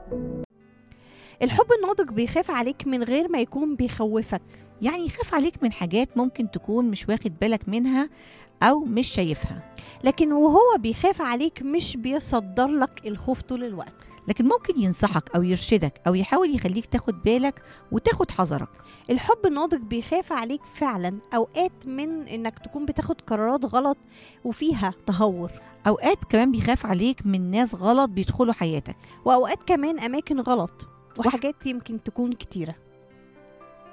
الحب الناضج بيخاف عليك من غير ما يكون بيخوفك يعني يخاف عليك من حاجات ممكن تكون مش واخد بالك منها أو مش شايفها لكن وهو بيخاف عليك مش بيصدر لك الخوف طول الوقت لكن ممكن ينصحك أو يرشدك أو يحاول يخليك تاخد بالك وتاخد حذرك الحب الناضج بيخاف عليك فعلا اوقات من انك تكون بتاخد قرارات غلط وفيها تهور أوقات كمان بيخاف عليك من ناس غلط بيدخلوا حياتك واوقات كمان اماكن غلط وحاجات يمكن تكون كتيره